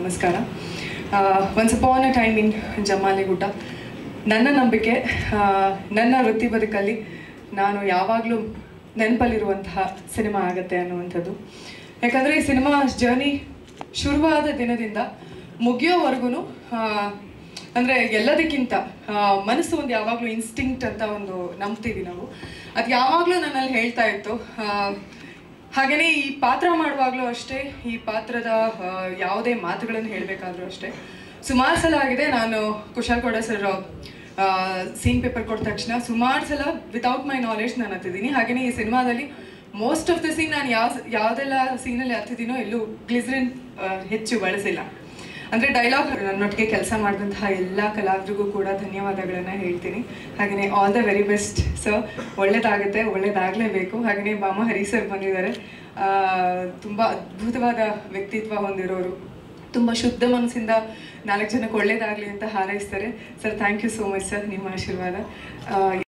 ನಮಸ್ಕಾರ once upon a time in Jamaligudda ನನ್ನ ನಂಬಿಕೆ ಆ, ನನ್ನ ವೃತ್ತಿ ಬದುಕಲ್ಲಿ ನಾನು ಯಾವಾಗಲೂ ನೆನಪಲ್ಲಿರುವಂತಹ ಸಿನಿಮಾ ಆಗತ್ತೆ ಅನ್ನುವಂಥದ್ದು ಯಾಕಂದರೆ ಈ ಸಿನಿಮಾ ಜರ್ನಿ ಶುರುವಾದ ದಿನದಿಂದ ಮುಗಿಯೋವರೆಗೂ ಅಂದರೆ ಎಲ್ಲದಕ್ಕಿಂತ ಆ, ಮನಸ್ಸು ಒಂದು ಯಾವಾಗಲೂ ಇನ್ಸ್ಟಿಂಕ್ಟ್ ಅಂತ ಒಂದು ನಂಬ್ತೀವಿ ನಾವು ಅದು ಯಾವಾಗಲೂ ನನ್ನಲ್ಲಿ ಹೇಳ್ತಾ ಇತ್ತು ಆ, ಹಾಗೆಯೇ ಈ ಪಾತ್ರ ಮಾಡುವಾಗಲೂ ಅಷ್ಟೇ ಈ ಪಾತ್ರದ ಆ, ಯಾವುದೇ ಮಾತುಗಳನ್ನು ಹೇಳಬೇಕಾದ್ರೂ ಅಷ್ಟೇ ಸುಮಾರು ಸಲ ಆಗಿದೆ ನಾನು ಕುಶಾಲ್ ಕೊಡ ಸರ್ ಸೀನ್ ಪೇಪರ್ ಕೊಟ್ಟ ತಕ್ಷಣ ಸುಮಾರು ಸಲ ವಿತೌಟ್ ಮೈ ನಾಲೆಡ್ಜ್ ನಾನು ಹತ್ತಿದ್ದೀನಿ ಹಾಗೆಯೇ ಈ ಸಿನಿಮಾದಲ್ಲಿ ಮೋಸ್ಟ್ ಆಫ್ ದ ಸೀನ್ ನಾನು ಯಾವ ಯಾವುದೆಲ್ಲ ಸೀನಲ್ಲಿ ಹತ್ತಿದ್ದೀನೋ ಎಲ್ಲೂ ಗ್ಲಿಸ್ರಿನ್ ಹೆಚ್ಚು ಬಳಸಿಲ್ಲ ಅಂದರೆ ಡೈಲಾಗ್ ನನ್ನೊಟ್ಟಿಗೆ ಕೆಲಸ ಮಾಡಿದಂತಹ ಎಲ್ಲ ಕಲಾವಿದರಿಗೂ ಕೂಡ ಧನ್ಯವಾದಗಳನ್ನು ಹೇಳ್ತೀನಿ ಹಾಗೆಯೇ all the very best sir ಒಳ್ಳೇದಾಗುತ್ತೆ ಒಳ್ಳೇದಾಗಲೇಬೇಕು ಹಾಗೆಯೇ ಬಾಮ ಹರಿ ಸರ್ ಬಂದಿದ್ದಾರೆ ತುಂಬ ಅದ್ಭುತವಾದ ವ್ಯಕ್ತಿತ್ವ ಹೊಂದಿರೋರು ತುಂಬ ಶುದ್ಧ ಮನಸ್ಸಿಂದ ನಾಲ್ಕು ಜನಕ್ಕೆ ಒಳ್ಳೇದಾಗಲಿ ಅಂತ ಹಾರೈಸ್ತಾರೆ sir thank you so much sir ನಿಮ್ಮ ಆಶೀರ್ವಾದ ಆ,